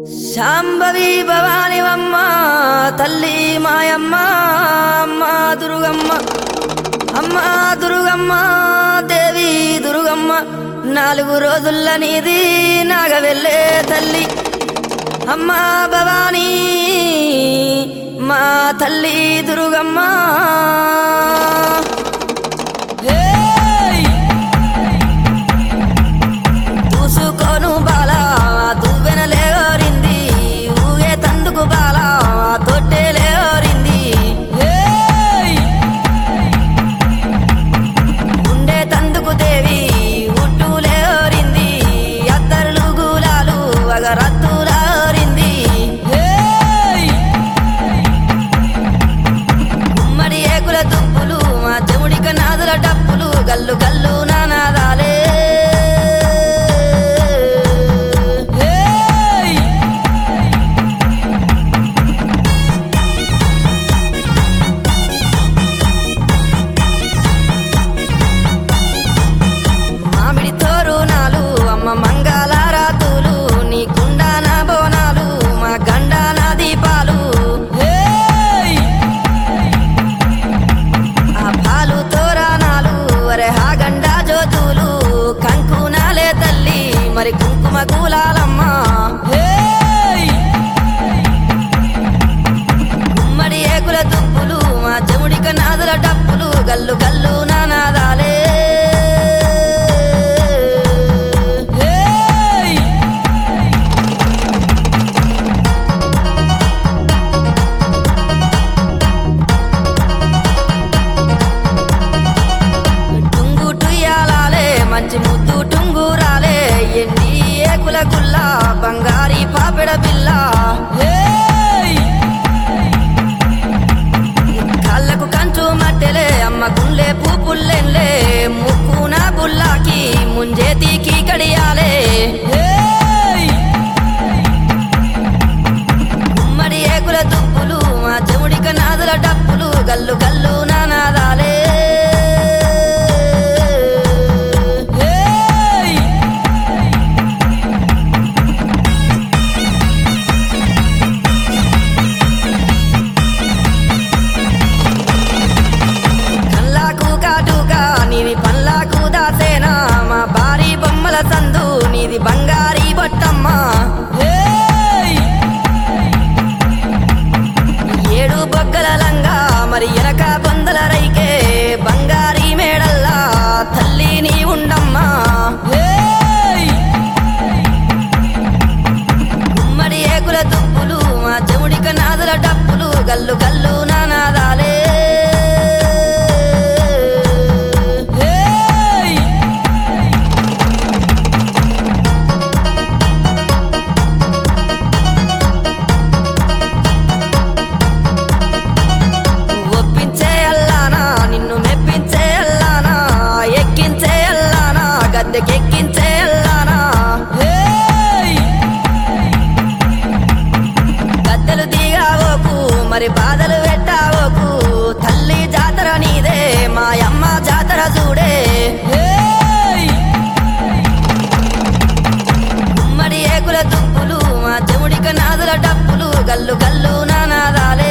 శాంభవి భవానివమ్మ తల్లి మాయమ్మ అమ్మ దుర్గమ్మ అమ్మ దుర్గమ్మ దేవి దుర్గమ్మ నాలుగు రోజుల నీది నాగవెళ్ళే తల్లి అమ్మ భవానీ మా తల్లి దుర్గమ్మ ఏయ్! చూసుకోను బాల దువ్వెన లేవరింది ఊగే తందుకు బాల తొట్టె లేవరింది ఏయ్! ఉండే తందుకు దేవి ఉట్టు లేవరింది అద్దరులు గులాలు అగరత్తులారింది ఏయ్! ఉమ్మడి ఏకుల దుప్పులు మా చెముడిక నాదుల డప్పులు గల్లు గల్లు నానాదాలే ఏయ్! మామిడి తోరునాలు అమ్మ మంగళారాతులు నీ కుండాన బోనాలు మా గండాన దీపాలు ఏయ్! ఆ పాలు తోరానాలు అరే హా గండా జ్యోతులు కంకునాలే తల్లి మరి కుంకుమ కూలాలమ్మ ఏయ్! ఉమ్మడి ఏకుల దుప్పులు మా చెముడిక నాదుల డప్పులు గల్లు గల్లు నానాదాలే ఏయ్! టుంగు టుయ్యాలాలే మంచి ముద్దు టుంగురాలే ఎండి ఏకుల గుల్ల బంగారి పాపెడ బిల్ల ఏయ్! కళ్ళకు కంచు మట్టెలే అమ్మ గుండె పూపుల్లెన్లే ముక్కున గుల్లాకి ముంజేతికి కడియాలే ఏయ్! ఉమ్మడి ఏకుల దుప్పులు మా చెముడిక నాదుల డప్పులు గల్లు గల్లు నానాదాలే ఏయ్! కల్లాకు కాటుగా నీది పల్లాకు దాసేనా మా భారీ బొమ్మల సందు నీది బంగారీ బొట్టమ్మ ఏయ్! ఏడు బొగ్గల లంగా మరి ఎనక బొందల రైకే బంగారీ మేడల్లా తల్లి నీ ఉండమ్మా ఏయ్! ఉమ్మడి ఏకుల దుప్పులు మా చెముడిక నాదుల డప్పులు గల్లు గల్లు నానాదాలే ఏయ్! ఒప్పించే అల్లానా నిన్ను మెప్పించే అల్లానా ఎక్కించే అల్లానా గద్దెకెక్కించే అల్లానా ఏయ్! గద్దెలు దిగావోకు మరి బాధలు పెట్టావోకు తల్లి జాతర నీదే మా అమ్మ జాతర చూడే ఏయ్! ఉమ్మడి ఏకుల దుప్పులు మా చెముడిక నాదుల డప్పులు గల్లు గల్లు నానాదాలే